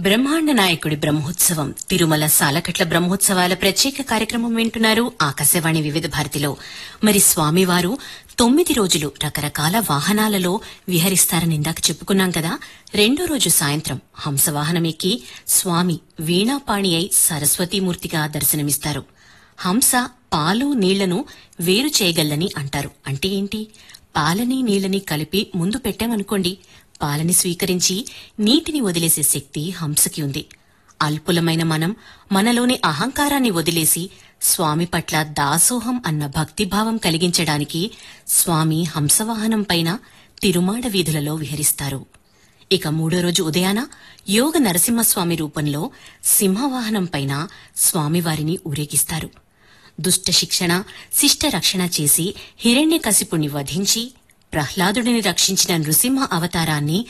బ్రహ్మాండ నాయకుడి బ్రహ్మోత్సవం తిరుమల సాలకట్ల బ్రహ్మోత్సవాల ప్రత్యేక కార్యక్రమం వింటున్నారు ఆకాశవాణి వివిధ భారతిలో మరి స్వామివారు తొమ్మిది రోజులు రకరకాల వాహనాలలో విహరిస్తారని ఇందాక చెప్పుకున్నాం కదా రెండో రోజు సాయంత్రం హంసవాహనం ఎక్కి స్వామి వీణాపాణి అయి సరస్వతీమూర్తిగా దర్శనమిస్తారు హంస పాలు నీళ్లను వేరు చేయగలని అంటారు అంటే ఏంటి పాలని నీళ్లని కలిపి ముందు పెట్టామనుకోండి పాలని స్వీకరించి నీటిని వదిలేసే శక్తి హంసకి ఉంది అల్పులమైన మనం మనలోని అహంకారాన్ని వదిలేసి స్వామి పట్ల దాసోహం అన్న భక్తిభావం కలిగించడానికి స్వామి హంసవాహనం పైన తిరుమాడ వీధులలో విహరిస్తారు ఇక మూడో రోజు ఉదయాన యోగ నరసింహస్వామి రూపంలో సింహవాహనం పైన స్వామివారిని ఊరేగిస్తారు దుష్ట శిక్షణ శిష్ట రక్షణ చేసి హిరణ్యకశిపుణ్ణి వధించి ప్రహ్లాదుడిని రక్షించిన నృసింహ అవతారాన్ని